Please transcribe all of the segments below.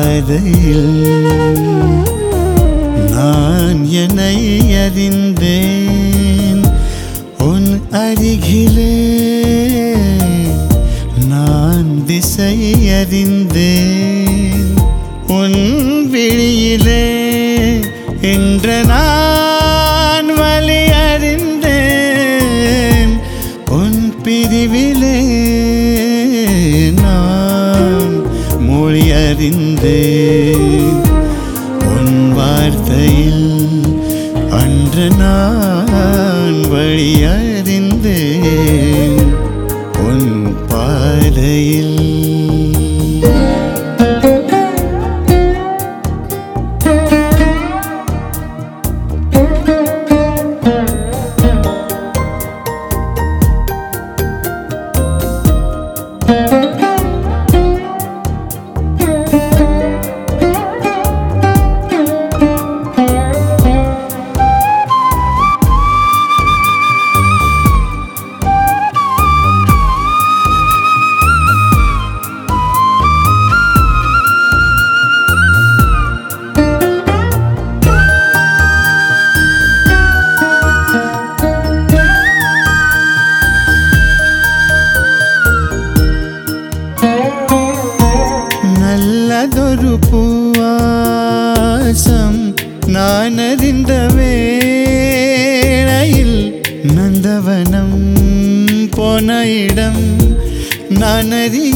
பாதையில் நான் என்னை அறிந்தேன் உன் அருகிலே நான் திசை அறிந்தேன் உன் விழியிலே இன்று நான் வழி அறிந்தேன் உன் பிரிவிலே நான் மொழி அறிந்தேன் உன் வார்த்தையில் அன்று நான் வழி அறிந்தேன் உன் பாதையில் நல்லதொரு பூவாசம் நான் அறிந்த வேளையில் நந்தவனம் போன இடம் நான்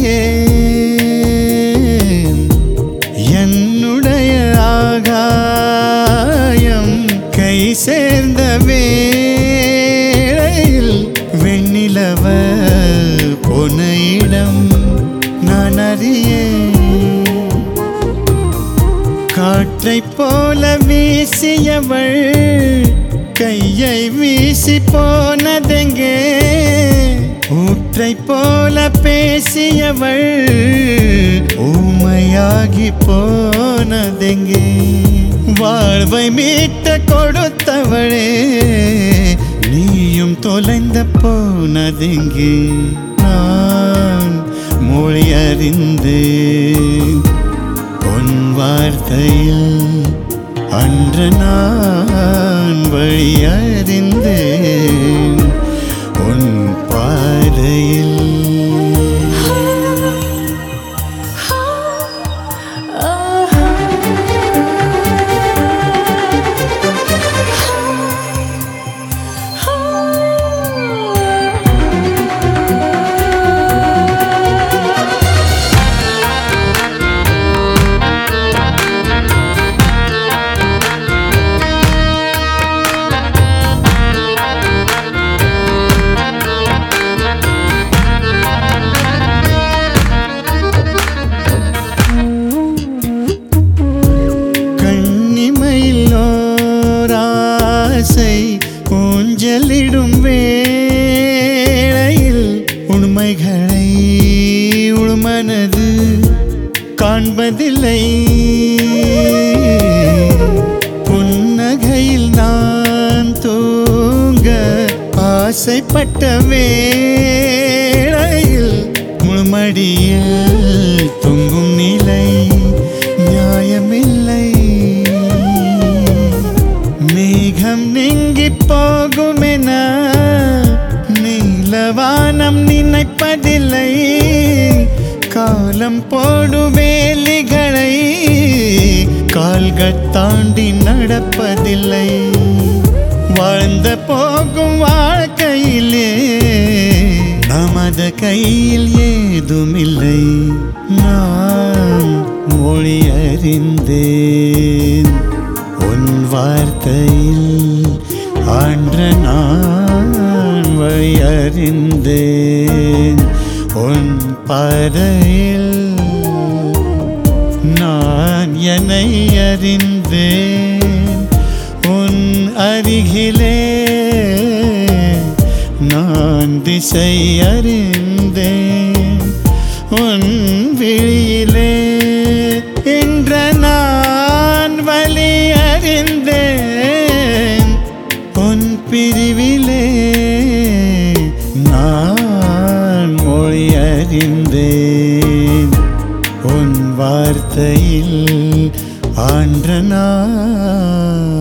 அறியேன் என்னுடைய ஆகாயம் கை சேர்ந்த வேளையில் வெண்ணிலவ போன இடம் நான் அறியேன் காற்றைப் போல வீசியவள் கையை வீசி போனதெங்கே ஊற்றைப் போல பேசியவள் ஊமையாகி போனதெங்கே வாழ்வை மீட்ட கொடுத்தவளே நீயும் தொலைந்த போனதெங்கே நான் மொழி அறிந்தேன் உன் வார்த்தையில் அன்று நான் வழி அறிந்தேன் உன் பாதையில் கண்ணிமையிலோராசை ஊஞ்சலிடும் வேளையில் உண்மைகளை உள்மனது காண்பதில்லை புன்னகையில் நான் தூங்க ஆசைப்பட்ட வேளையில் முழுமடியில் தொங்கும் நிலை நியாயமில்லை மேகம் நீங்கி போகுமென நீலவானம் நினைப்பதில்லை காலம் போடு வேலிகளை கால்கள் தாண்டி நடப்பதில்லை வாழ்ந்த போகும் வாழ்க்கையிலே நமது கையில் ஏதுமில்லை நான் மொழி அறிந்தேன் உன் வார்த்தையில் ஆன்ற நான் வழி அறிந்தேன் உன் பாதையில் நான் என்னை அறிந்தேன் உன் அருகிலே நான் திசை அறிந்தேன் உன் விழியிலே என்ற நான் வழி அறிந்தேன் உன் பிரிவிலே நான் மொழி அறிந்தேன் உன் வார்த்தை வார்த்தையில் ஆண்ட நான்